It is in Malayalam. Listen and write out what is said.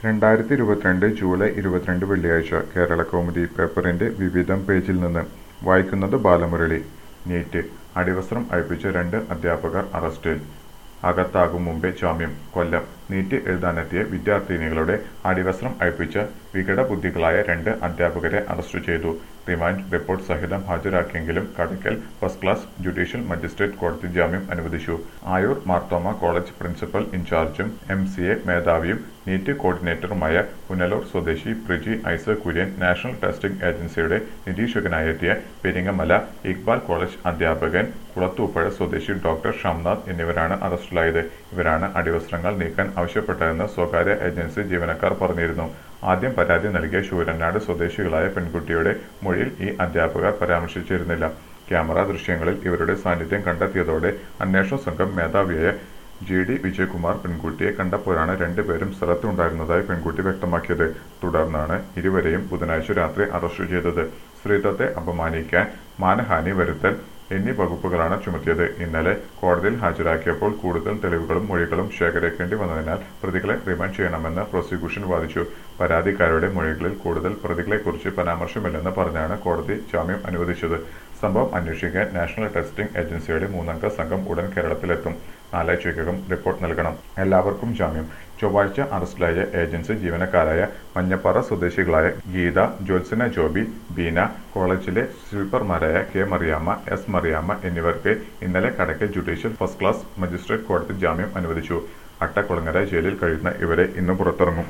രണ്ടായിരത്തി ഇരുപത്തിരണ്ട് ജൂലൈ ഇരുപത്തിരണ്ട് വെള്ളിയാഴ്ച കേരളകൗമുദി പേപ്പറിന്റെ വിവിധം പേജിൽ നിന്ന് വായിക്കുന്നത് ബാലമുരളി നീറ്റ് അടിവസ്ത്രം അഴിപ്പിച്ച രണ്ട് അധ്യാപകർ അറസ്റ്റിൽ അകത്താകും മുമ്പേ ജാമ്യം കൊല്ലം നീറ്റ് എഴുതാനെത്തിയ വിദ്യാർത്ഥിനികളുടെ അടിവസ്ത്രം അഴിപ്പിച്ച വികടബുദ്ധികളായ രണ്ട് അധ്യാപകരെ അറസ്റ്റ് ചെയ്തു റിമാൻഡ് റിപ്പോർട്ട് സഹിതം ഹാജരാക്കിയെങ്കിലും Kadakkal first class judicial magistrate കോടതി ജാമ്യം അനുവദിച്ചു ആയൂർ മാർത്തോമ കോളേജ് പ്രിൻസിപ്പൽ ഇൻചാർജും എം സി എ മേധാവിയും നീറ്റ് കോർഡിനേറ്ററുമായ പുനലൂർ സ്വദേശി Priji Isaac Kurian national testing ഏജൻസിയുടെ നിരീക്ഷകനായെത്തിയ പെരിങ്ങമല ഇക്ബാൽ കോളേജ് അധ്യാപകൻ കുളത്തൂപ്പുഴ സ്വദേശി ഡോക്ടർ ഷംനാഥ് എന്നിവരാണ് അറസ്റ്റിലായത് ഇവരാണ് അടിവസ്ത്രങ്ങൾ നീക്കാൻ ആവശ്യപ്പെട്ടതെന്ന് സ്വകാര്യ ഏജൻസി ജീവനക്കാർ പറഞ്ഞിരുന്നു ആദ്യം പരാതി നൽകിയ ശൂരനാട് സ്വദേശികളായ പെൺകുട്ടിയുടെ മൊഴിയിൽ ഈ അധ്യാപകർ പരാമർശിച്ചിരുന്നില്ല ക്യാമറ ദൃശ്യങ്ങളിൽ ഇവരുടെ സാന്നിധ്യം കണ്ടെത്തിയതോടെ അന്വേഷണ സംഘം മേധാവിയായ ജി ഡി വിജയകുമാർ പെൺകുട്ടിയെ കണ്ടപ്പോഴാണ് രണ്ടുപേരും സ്ഥലത്തുണ്ടായിരുന്നതായി പെൺകുട്ടി വ്യക്തമാക്കിയത് തുടർന്നാണ് ഇരുവരെയും ബുധനാഴ്ച രാത്രി അറസ്റ്റ് ചെയ്തത് സ്ത്രീത്വത്തെ അപമാനിക്കാൻ മാനഹാനി വരുത്തൽ എന്നീ വകുപ്പുകളാണ് ചുമത്തിയത് ഇന്നലെ കോടതിയിൽ ഹാജരാക്കിയപ്പോൾ കൂടുതൽ തെളിവുകളും മൊഴികളും ശേഖരിക്കേണ്ടി വന്നതിനാൽ പ്രതികളെ റിമാൻഡ് ചെയ്യണമെന്ന് പ്രോസിക്യൂഷൻ വാദിച്ചു പരാതിക്കാരുടെ മൊഴികളിൽ കൂടുതൽ പ്രതികളെക്കുറിച്ച് പരാമർശമില്ലെന്ന് പറഞ്ഞാണ് കോടതി ജാമ്യം അനുവദിച്ചത് സംഭവം അന്വേഷിക്കാൻ നാഷണൽ ടെസ്റ്റിംഗ് ഏജൻസിയുടെ മൂന്നംഗ സംഘം ഉടൻ കേരളത്തിലെത്തും നാലാഴ്ചയ്ക്കകം റിപ്പോർട്ട് നൽകണം എല്ലാവർക്കും ജാമ്യം ചൊവ്വാഴ്ച അറസ്റ്റിലായ ഏജൻസി ജീവനക്കാരായ മഞ്ഞപ്പാറ സ്വദേശികളായ ഗീത ജ്യോത്സന ജോബി ബീന കോളേജിലെ സ്വീപ്പർമാരായ കെ മറിയാമ്മ എസ് മറിയാമ്മ എന്നിവർക്ക് ഇന്നലെ Kadakkal judicial first class magistrate കോടതി ജാമ്യം അനുവദിച്ചു അട്ടക്കുളങ്ങര ജയിലിൽ കഴിയുന്ന ഇവരെ ഇന്ന് പുറത്തിറങ്ങും